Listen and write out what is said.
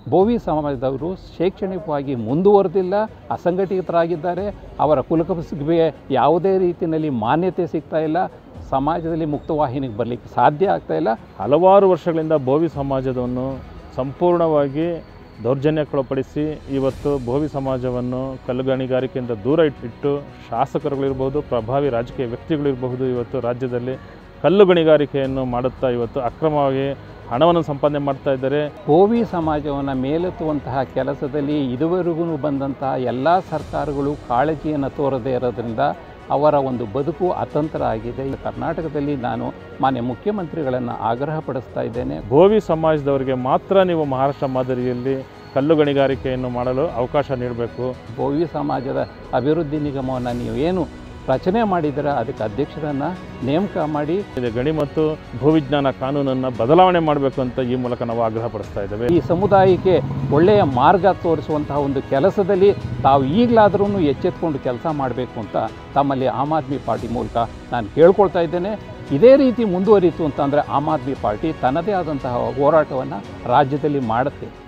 ಬೋವಿ ಸಮಾಜದವರು ಶೈಕ್ಷಣಿಕವಾಗಿ ಮುಂದುವರೆದಿಲ್ಲ ಅಸಂಘಟಿತರಾಗಿದ್ದಾರೆ ಅವರ ಕುಲಕಸುಬಿಗೆ ಯಾವುದೇ ರೀತಿಯಲ್ಲಿ ಮಾನ್ಯತೆ ಸಿಗ್ತಾ ಇಲ್ಲ ಸಮಾಜದಲ್ಲಿ ಮುಕ್ತವಾಹಿನಿಗೆ ಬರಲಿಕ್ಕೆ ಸಾಧ್ಯ ಆಗ್ತಾ ಇಲ್ಲ ಹಲವಾರು ವರ್ಷಗಳಿಂದ ಬೋವಿ ಸಮಾಜವನ್ನು ಸಂಪೂರ್ಣವಾಗಿ ದೌರ್ಜನ್ಯಕ್ಕೊಳಪಡಿಸಿ ಇವತ್ತು ಬೋವಿ ಸಮಾಜವನ್ನು ಕಲ್ಲುಗಣಿಗಾರಿಕೆಯಿಂದ ದೂರ ಇಟ್ಟಿಟ್ಟು ಶಾಸಕರುಗಳಿರ್ಬೋದು ಪ್ರಭಾವಿ ರಾಜಕೀಯ ವ್ಯಕ್ತಿಗಳಿರಬಹುದು ಇವತ್ತು ರಾಜ್ಯದಲ್ಲಿ ಕಲ್ಲು ಗಣಿಗಾರಿಕೆಯನ್ನು ಮಾಡುತ್ತಾ ಇವತ್ತು ಅಕ್ರಮವಾಗಿ ಹಣವನ್ನು ಸಂಪಾದನೆ ಮಾಡ್ತಾ ಇದ್ದಾರೆ ಬೋವಿ ಸಮಾಜವನ್ನು ಮೇಲೆತ್ತುವಂತಹ ಕೆಲಸದಲ್ಲಿ ಇದುವರೆಗೂ ಬಂದಂತಹ ಎಲ್ಲ ಸರ್ಕಾರಗಳು ಕಾಳಜಿಯನ್ನು ತೋರದೇ ಇರೋದ್ರಿಂದ ಅವರ ಒಂದು ಬದುಕು ಅತಂತ್ರ ಆಗಿದೆ ಈ ಕರ್ನಾಟಕದಲ್ಲಿ ನಾನು ಮಾನ್ಯ ಮುಖ್ಯಮಂತ್ರಿಗಳನ್ನು ಆಗ್ರಹಪಡಿಸ್ತಾ ಇದ್ದೇನೆ ಬೋವಿ ಸಮಾಜದವರಿಗೆ ಮಾತ್ರ ನೀವು ಮಹಾರಾಷ್ಟ್ರ ಮಾದರಿಯಲ್ಲಿ ಕಲ್ಲು ಗಣಿಗಾರಿಕೆಯನ್ನು ಮಾಡಲು ಅವಕಾಶ ನೀಡಬೇಕು ಬೋವಿ ಸಮಾಜದ ಅಭಿವೃದ್ಧಿ ನಿಗಮವನ್ನು ನೀವು ಏನು ರಚನೆ ಮಾಡಿದ್ದೀರ ಅದಕ್ಕೆ ಅಧ್ಯಕ್ಷರನ್ನು ನೇಮಕ ಮಾಡಿ ಇದೆ ಗಣಿ ಮತ್ತು ಭೂವಿಜ್ಞಾನ ಕಾನೂನನ್ನು ಬದಲಾವಣೆ ಮಾಡಬೇಕು ಅಂತ ಈ ಮೂಲಕ ನಾವು ಆಗ್ರಹ ಪಡಿಸ್ತಾ ಇದ್ದೇವೆ ಈ ಸಮುದಾಯಕ್ಕೆ ಒಳ್ಳೆಯ ಮಾರ್ಗ ತೋರಿಸುವಂತಹ ಒಂದು ಕೆಲಸದಲ್ಲಿ ತಾವು ಈಗಲಾದ್ರೂ ಎಚ್ಚೆತ್ಕೊಂಡು ಕೆಲಸ ಮಾಡಬೇಕು ಅಂತ ತಮ್ಮಲ್ಲಿ ಆಮ್ ಆದ್ಮಿ ಪಾರ್ಟಿ ಮೂಲಕ ನಾನು ಕೇಳ್ಕೊಳ್ತಾ ಇದ್ದೇನೆ ಇದೇ ರೀತಿ ಮುಂದುವರಿತು ಅಂತಂದರೆ ಆಮ್ ಆದ್ಮಿ ಪಾರ್ಟಿ ತನ್ನದೇ ಆದಂತಹ ಹೋರಾಟವನ್ನು ರಾಜ್ಯದಲ್ಲಿ ಮಾಡುತ್ತೆ